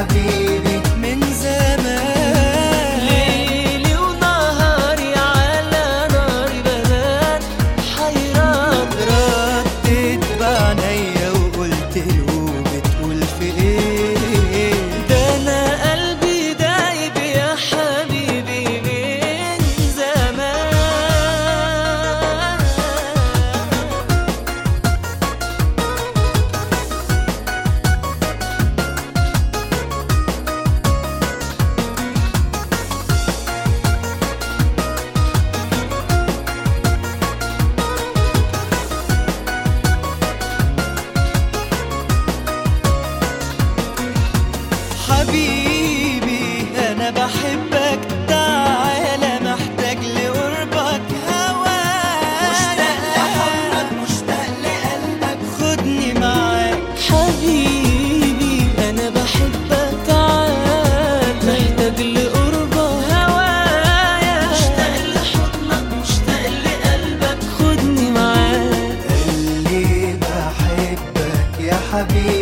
حبيبي من زمان ليلي ونهاري على ناري بنات حيران رديت بعينيا وقلت له بتقول في ايه ده انا قلبي دايب يا حبيبي من زمان حبيبي انا بحبك تعالى محتاج لقربك مشتاق لحضنك هواك مشتاق لقلبك خدني معاك حبيبي انا بحبك تعال محتاج لقربك هوايا مشتاق لحضنك مشتاق لقلبك خدني معاك اللي بحبك يا حبيبي